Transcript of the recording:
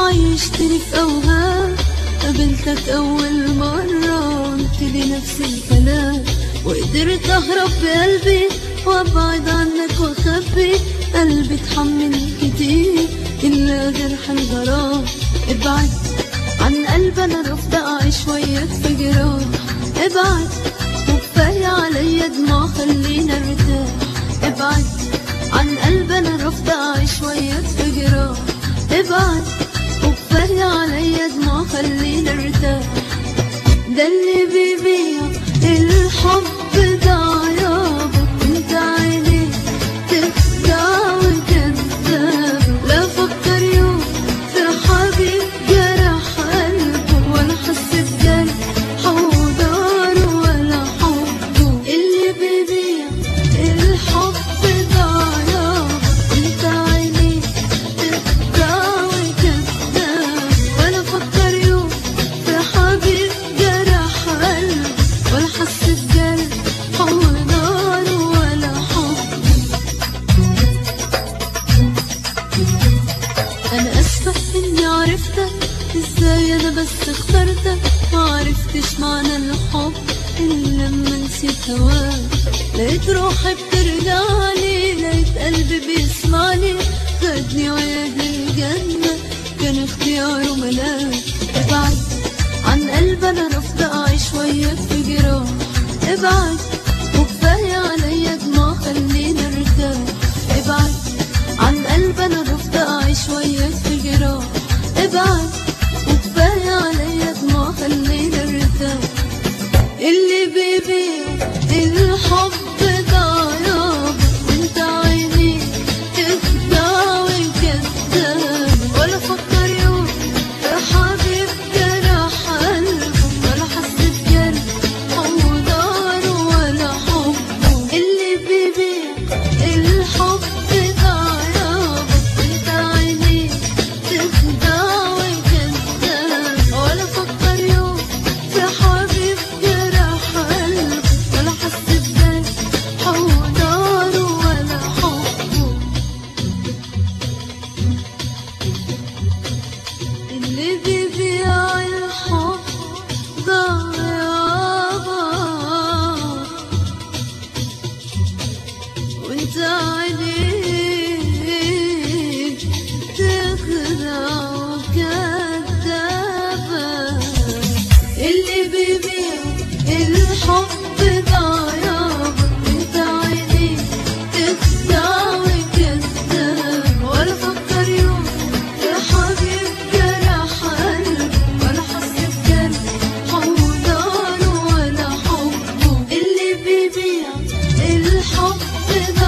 عيشتني في أوهام قابلتك أول مرة قلت لي نفس الكلام وقدرت أهرب بقلبي وأبعد عنك وأخبي قلبي اتحمل كتير إلا جرح الغرام ابعد عن قلبي أنا رافضة أعيش وياك في جراح ابعد وكفاية عليا دموع خلينا ارتاح ابعد عن قلبي أنا رافضة أعيش وياك في جراح ابعد وكفاية عليا دموع خلينا ارتاح ده اللي بيبيع الحب ضاع يابا انت عينيك تخدع وكذاب لا فكر يوم في حبيب جرح قلبه ولا حس بجرح حوضاره ولا حبه اللي بيبيع الحب ضاع يابا انت عينيك تخدع وكذاب ولا فكر يوم في حبيب جرح قلبه ولا حس بجرح حوضاره ولا حبه انا اسفة اني عرفتك ازاي انا بس اخترتك ما عرفتش معنى الحب الا لما نسيت هواك لقيت روحي بترجعني لقيت قلبي بيسمعني خدني وياه الجنة كان اختياره ملاك ابعد عن قلبي انا رافضة اعيش وياك في جراح ابعد وكفاية عليا دموع خلينا ارتاح ابعد عن قلبي انا رافضة اعيش وياك في جراح ابعد وكفاية عليا دموع خلينا ارتاح اللي بيبيع الحب ضاع يابا وانت عينيك تخدع وكذاب ولا فكر يوم في حبيب جرح قلبه ولا حس بجرح حوضاره ولا حبه اللي بيبيع الحب ضاع يابا وانت عينيك تخدع وكذاب ولا فكر يوم في حبيب جرح قلبه ولا حس بجرح حوضاره ولا حبه اللي بيبيع الحب ضاع يابا وانت عينيك تخدع وكذابة اللي بيبيع الحب ضاع يابا وانت عينيك تخدع وكذاب ولا فكر يوم في حبيب جرح قلبه ولا حس بجرح حوضاره ولا حبه اللي بيبيع الحب